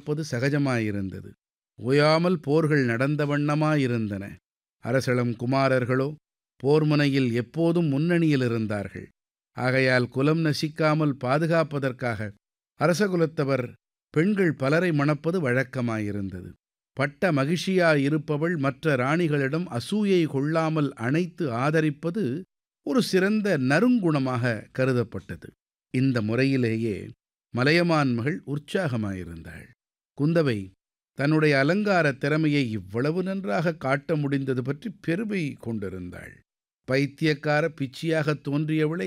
மணப்பது சகஜமாயிருந்தது ஓயாமல் போர்கள் நடந்த வண்ணமாயிருந்தன அரசளம் குமாரர்களோ போர்முனையில் எப்போதும் முன்னணியில் இருந்தார்கள் ஆகையால் குலம் நசிக்காமல் பாதுகாப்பதற்காக அரசகுலத்தவர் பெண்கள் பலரை மணப்பது வழக்கமாயிருந்தது பட்ட மகிழ்ச்சியாயிருப்பவள் மற்ற ராணிகளிடம் அசூயை கொள்ளாமல் அணைத்து ஆதரிப்பது ஒரு சிறந்த நறுங்குணமாக கருதப்பட்டது இந்த முறையிலேயே மலையமான் மகள் உற்சாகமாயிருந்தாள் குந்தவை தன்னுடைய அலங்கார திறமையை இவ்வளவு நன்றாக காட்ட முடிந்தது பற்றி பெருமை கொண்டிருந்தாள் பைத்தியக்கார பிச்சியாகத் தோன்றியவளை